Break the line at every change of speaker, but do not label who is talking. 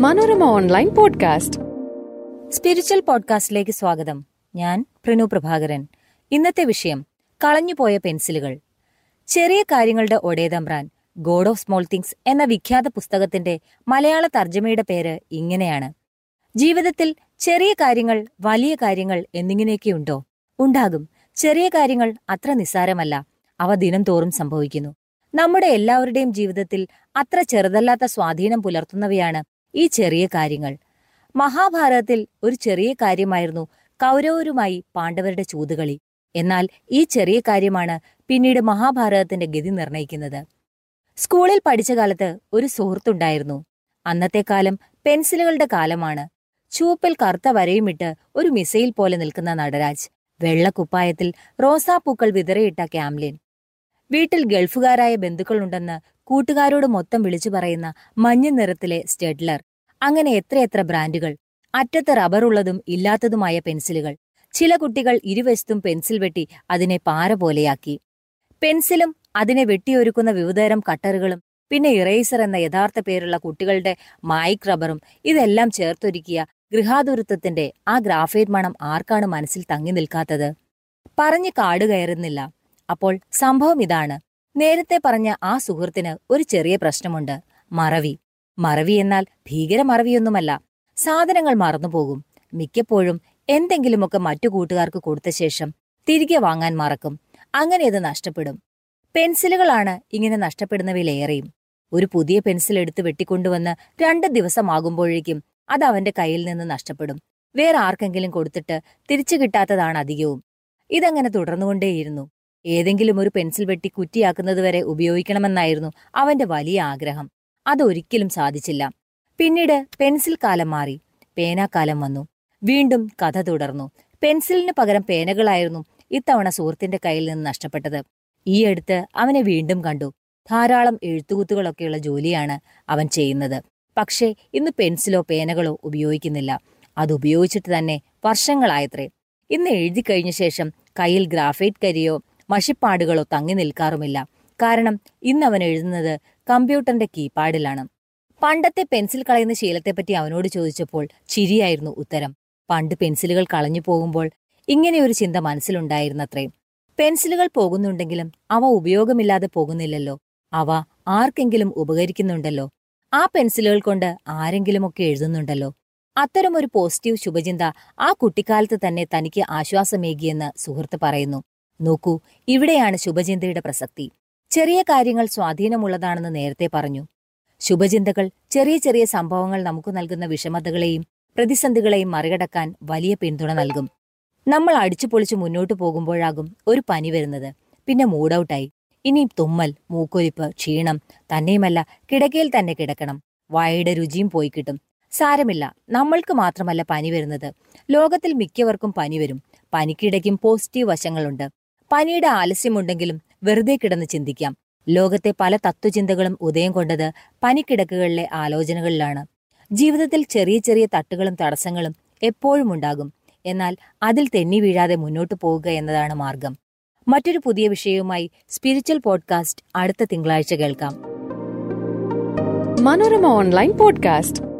Manorama online podcast
spiritual പോഡ്കാസ്റ്റിലേക്ക് സ്വാഗതം ഞാൻ പ്രിനു പ്രഭാകരൻ ഇന്നത്തെ വിഷയം കളഞ്ഞുപോയ പെൻസിലുകൾ ചെറിയ കാര്യങ്ങളുടെ ഒടേതമ്പ്രാൻ ഗോഡ് ഓഫ് സ്മോൾ തിങ്സ് എന്ന വിഖ്യാത പുസ്തകത്തിന്റെ മലയാള തർജ്ജമയുടെ പേര് ഇങ്ങനെയാണ് ജീവിതത്തിൽ ചെറിയ കാര്യങ്ങൾ വലിയ കാര്യങ്ങൾ എന്നിങ്ങനെയൊക്കെയുണ്ടോ ഉണ്ടാകും ചെറിയ കാര്യങ്ങൾ അത്ര നിസ്സാരമല്ല അവ ദിനം തോറും സംഭവിക്കുന്നു നമ്മുടെ എല്ലാവരുടെയും ജീവിതത്തിൽ അത്ര ചെറുതല്ലാത്ത സ്വാധീനം പുലർത്തുന്നവയാണ് ഈ ചെറിയ കാര്യങ്ങൾ മഹാഭാരതത്തിൽ ഒരു ചെറിയ കാര്യമായിരുന്നു കൗരവരുമായി പാണ്ഡവരുടെ ചൂതുകളി എന്നാൽ ഈ ചെറിയ കാര്യമാണ് പിന്നീട് മഹാഭാരതത്തിന്റെ ഗതി നിർണയിക്കുന്നത് സ്കൂളിൽ പഠിച്ച കാലത്ത് ഒരു സുഹൃത്തുണ്ടായിരുന്നു അന്നത്തെ കാലം പെൻസിലുകളുടെ കാലമാണ് ചുവപ്പിൽ കറുത്ത വരയുമിട്ട് ഒരു മിസൈൽ പോലെ നിൽക്കുന്ന നടരാജ് വെള്ളക്കുപ്പായത്തിൽ റോസാപ്പൂക്കൾ വിതറിയിട്ട ക്യാംലിൻ വീട്ടിൽ ഗൾഫുകാരായ ബന്ധുക്കളുണ്ടെന്ന് കൂട്ടുകാരോട് മൊത്തം വിളിച്ചു പറയുന്ന മഞ്ഞ നിറത്തിലെ സ്റ്റെഡ്ലർ അങ്ങനെ എത്രയെത്ര ബ്രാൻഡുകൾ അറ്റത്ത് റബ്ബറുള്ളതും ഇല്ലാത്തതുമായ പെൻസിലുകൾ ചില കുട്ടികൾ ഇരുവശത്തും പെൻസിൽ വെട്ടി അതിനെ പാര പോലെയാക്കി പെൻസിലും അതിനെ വെട്ടിയൊരുക്കുന്ന വിവിധതരം കട്ടറുകളും പിന്നെ ഇറേസർ എന്ന യഥാർത്ഥ പേരുള്ള കുട്ടികളുടെ മായിക് റബ്ബറും ഇതെല്ലാം ചേർത്തൊരുക്കിയ ഗൃഹാതുരത്വത്തിന്റെ ആ ഗ്രാഫൈറ്റ് മണം ആർക്കാണ് മനസ്സിൽ തങ്ങി നിൽക്കാത്തത് പറഞ്ഞ് കാട് കയറുന്നില്ല അപ്പോൾ സംഭവം ഇതാണ് നേരത്തെ പറഞ്ഞ ആ സുഹൃത്തിന് ഒരു ചെറിയ പ്രശ്നമുണ്ട് മറവി മറവി എന്നാൽ ഭീകര മറവിയൊന്നുമല്ല സാധനങ്ങൾ മറന്നുപോകും മിക്കപ്പോഴും എന്തെങ്കിലുമൊക്കെ മറ്റു കൂട്ടുകാർക്ക് കൊടുത്ത ശേഷം തിരികെ വാങ്ങാൻ മറക്കും അങ്ങനെ ഇത് നഷ്ടപ്പെടും പെൻസിലുകളാണ് ഇങ്ങനെ നഷ്ടപ്പെടുന്നവയിലേറെയും ഒരു പുതിയ പെൻസിൽ എടുത്ത് വെട്ടിക്കൊണ്ടുവന്ന് രണ്ട് ദിവസമാകുമ്പോഴേക്കും അത് അവന്റെ കയ്യിൽ നിന്ന് നഷ്ടപ്പെടും വേറെ ആർക്കെങ്കിലും കൊടുത്തിട്ട് തിരിച്ചു കിട്ടാത്തതാണ് അധികവും ഇതങ്ങനെ തുടർന്നുകൊണ്ടേയിരുന്നു ഏതെങ്കിലും ഒരു പെൻസിൽ വെട്ടി കുറ്റിയാക്കുന്നതുവരെ ഉപയോഗിക്കണമെന്നായിരുന്നു അവന്റെ വലിയ ആഗ്രഹം അതൊരിക്കലും സാധിച്ചില്ല പിന്നീട് പെൻസിൽ കാലം മാറി പേനാക്കാലം വന്നു വീണ്ടും കഥ തുടർന്നു പെൻസിലിന് പകരം പേനകളായിരുന്നു ഇത്തവണ സുഹൃത്തിന്റെ കയ്യിൽ നിന്ന് നഷ്ടപ്പെട്ടത് ഈ അടുത്ത് അവനെ വീണ്ടും കണ്ടു ധാരാളം എഴുത്തുകുത്തുകളൊക്കെയുള്ള ജോലിയാണ് അവൻ ചെയ്യുന്നത് പക്ഷേ ഇന്ന് പെൻസിലോ പേനകളോ ഉപയോഗിക്കുന്നില്ല അത് ഉപയോഗിച്ചിട്ട് തന്നെ വർഷങ്ങളായത്രേ ഇന്ന് എഴുതി കഴിഞ്ഞ ശേഷം കയ്യിൽ ഗ്രാഫൈറ്റ് കരിയോ മഷിപ്പാടുകളോ തങ്ങി നിൽക്കാറുമില്ല കാരണം ഇന്ന് അവൻ എഴുതുന്നത് കമ്പ്യൂട്ടറിന്റെ കീപാഡിലാണ് പണ്ടത്തെ പെൻസിൽ കളയുന്ന ശീലത്തെപ്പറ്റി അവനോട് ചോദിച്ചപ്പോൾ ചിരിയായിരുന്നു ഉത്തരം പണ്ട് പെൻസിലുകൾ കളഞ്ഞു പോകുമ്പോൾ ഇങ്ങനെയൊരു ചിന്ത മനസ്സിലുണ്ടായിരുന്നത്രേ പെൻസിലുകൾ പോകുന്നുണ്ടെങ്കിലും അവ ഉപയോഗമില്ലാതെ പോകുന്നില്ലല്ലോ അവ ആർക്കെങ്കിലും ഉപകരിക്കുന്നുണ്ടല്ലോ ആ പെൻസിലുകൾ കൊണ്ട് ആരെങ്കിലുമൊക്കെ എഴുതുന്നുണ്ടല്ലോ അത്തരമൊരു പോസിറ്റീവ് ശുഭചിന്ത ആ കുട്ടിക്കാലത്ത് തന്നെ തനിക്ക് ആശ്വാസമേകിയെന്ന് സുഹൃത്ത് പറയുന്നു നോക്കൂ ഇവിടെയാണ് ശുഭചിന്തയുടെ പ്രസക്തി ചെറിയ കാര്യങ്ങൾ സ്വാധീനമുള്ളതാണെന്ന് നേരത്തെ പറഞ്ഞു ശുഭചിന്തകൾ ചെറിയ ചെറിയ സംഭവങ്ങൾ നമുക്ക് നൽകുന്ന വിഷമതകളെയും പ്രതിസന്ധികളെയും മറികടക്കാൻ വലിയ പിന്തുണ നൽകും നമ്മൾ അടിച്ചുപൊളിച്ച് മുന്നോട്ടു പോകുമ്പോഴാകും ഒരു പനി വരുന്നത് പിന്നെ മൂഡൌട്ടായി ഇനി തുമ്മൽ മൂക്കൊലിപ്പ് ക്ഷീണം തന്നെയുമല്ല കിടക്കയിൽ തന്നെ കിടക്കണം വായയുടെ രുചിയും പോയി കിട്ടും സാരമില്ല നമ്മൾക്ക് മാത്രമല്ല പനി വരുന്നത് ലോകത്തിൽ മിക്കവർക്കും പനി വരും പനിക്കിടയ്ക്കും പോസിറ്റീവ് വശങ്ങളുണ്ട് പനിയുടെ ആലസ്യമുണ്ടെങ്കിലും വെറുതെ കിടന്ന് ചിന്തിക്കാം ലോകത്തെ പല തത്വചിന്തകളും ഉദയം കൊണ്ടത് പനിക്കിടക്കുകളിലെ ആലോചനകളിലാണ് ജീവിതത്തിൽ ചെറിയ ചെറിയ തട്ടുകളും തടസ്സങ്ങളും എപ്പോഴും ഉണ്ടാകും എന്നാൽ അതിൽ തെന്നി വീഴാതെ മുന്നോട്ടു പോവുക എന്നതാണ് മാർഗം മറ്റൊരു പുതിയ വിഷയവുമായി സ്പിരിച്വൽ പോഡ്കാസ്റ്റ് അടുത്ത തിങ്കളാഴ്ച കേൾക്കാം
മനോരമ ഓൺലൈൻ പോഡ്കാസ്റ്റ്